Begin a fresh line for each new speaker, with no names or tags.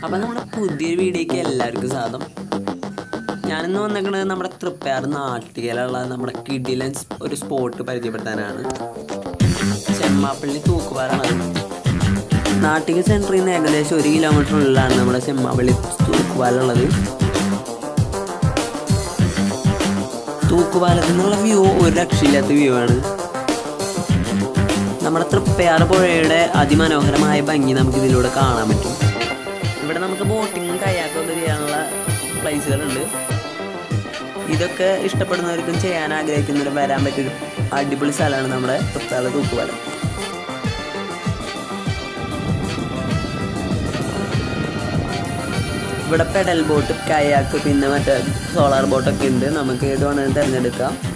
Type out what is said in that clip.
അപ്പം നമ്മുടെ പുതിയൊരു വീഡിയോക്ക് എല്ലാവർക്കും സ്വാഗതം ഞാനിന്ന് വന്നേക്കണത് നമ്മുടെ തൃപ്പയാർ നാട്ടിലുള്ള നമ്മുടെ കിഡിലൻ ഒരു സ്പോട്ട് പരിചയപ്പെടുത്താനാണ് ചെമ്മാപ്പള്ളി തൂക്കുപാറാണ് നാട്ടിക സെൻറ്ററിൽ നിന്ന് ഏകദേശം ഒരു കിലോമീറ്ററിനുള്ളിലാണ് നമ്മുടെ ചെമ്മാപ്പള്ളി തൂക്കുപാലുള്ളത് തൂക്കുപാലത്തിൽ നിന്നുള്ള വ്യൂ ഒരു രക്ഷയില്ലാത്ത വ്യൂ ആണ് നമ്മുടെ തൃപ്പയാർ പുഴയുടെ അതിമനോഹരമായ ഭംഗി നമുക്ക് ഇതിലൂടെ കാണാൻ പറ്റും ഇവിടെ നമുക്ക് ബോട്ടിങ്ങും കയാക്കൊക്കെ ചെയ്യാനുള്ള പ്ലേസുകളുണ്ട് ഇതൊക്കെ ഇഷ്ടപ്പെടുന്നവർക്കും ചെയ്യാൻ ആഗ്രഹിക്കുന്നവരും വരാൻ പറ്റിയൊരു അടിപൊളി സ്ഥലമാണ് നമ്മുടെ തൃപ്പയാർ തൂക്കുപാലം ഇവിടെ പെഡൽ ബോട്ട് കയാക്ക് പിന്നെ മറ്റേ സോളാർ ബോട്ടൊക്കെ ഉണ്ട് നമുക്ക് ഏത് വേണമെങ്കിലും തിരഞ്ഞെടുക്കാം